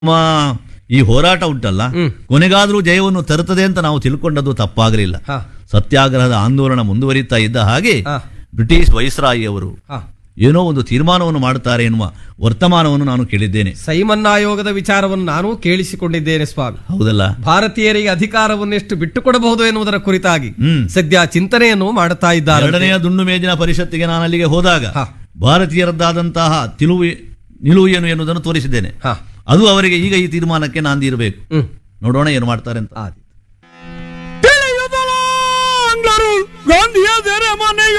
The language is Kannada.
ನಮ್ಮ ಈ ಹೋರಾಟ ಉಂಟಲ್ಲ ಕೊನೆಗಾದ್ರೂ ಜಯವನ್ನು ತರುತ್ತದೆ ಅಂತ ನಾವು ತಿಳ್ಕೊಂಡದ್ದು ತಪ್ಪಾಗಲಿಲ್ಲ ಹಾ. ಸತ್ಯಾಗ್ರಹದ ಆಂದೋಲನ ಮುಂದುವರಿತಾ ಇದ್ದ ಹಾಗೆ ಹಾ. ಬ್ರಿಟಿಷ್ ವೈಸ್ರಾಯಿ ಅವರು ಹಾ. ಏನೋ ಒಂದು ತೀರ್ಮಾನವನ್ನು ಮಾಡುತ್ತಾರೆ ಎನ್ನುವ ವರ್ತಮಾನವನ್ನು ನಾನು ಕೇಳಿದ್ದೇನೆ ಸೈಮನ್ ಆಯೋಗದ ವಿಚಾರವನ್ನು ನಾನು ಕೇಳಿಸಿಕೊಂಡಿದ್ದೇನೆ ಸ್ವಾಮಿ ಹೌದಲ್ಲ ಭಾರತೀಯರಿಗೆ ಅಧಿಕಾರವನ್ನು ಎಷ್ಟು ಬಿಟ್ಟುಕೊಡಬಹುದು ಎನ್ನುವುದರ ಕುರಿತಾಗಿ ಹ್ಮ್. ಸದ್ಯ ಚಿಂತನೆಯನ್ನು ಮಾಡುತ್ತಾ ಇದ್ದಾರೆ ಎರಡನೆಯ ದುಂಡು ಮೇಜಿನ ಪರಿಷತ್ತಿಗೆ ನಾನು ಅಲ್ಲಿಗೆ ಹೋದಾಗ ಹಾ. ಭಾರತೀಯರದ್ದಾದಂತಹ ತಿಳುವು ನಿಲುವು ಏನು ಎನ್ನುವುದನ್ನು ತೋರಿಸಿದ್ದೇನೆ ಹಾ. ಅದು ಅವರಿಗೆ ಈಗ ಈ ತೀರ್ಮಾನಕ್ಕೆ ನಾಂದಿ ಇರಬೇಕು ಹ್ಮ್ ನೋಡೋಣ ಏನು ಮಾಡ್ತಾರೆ ಅಂತ ಆದಿ ತಿಳಿಯುವುದಲ್ಲ ಅಂದರು ಗಾಂಧಿಯ ಮನೆಯ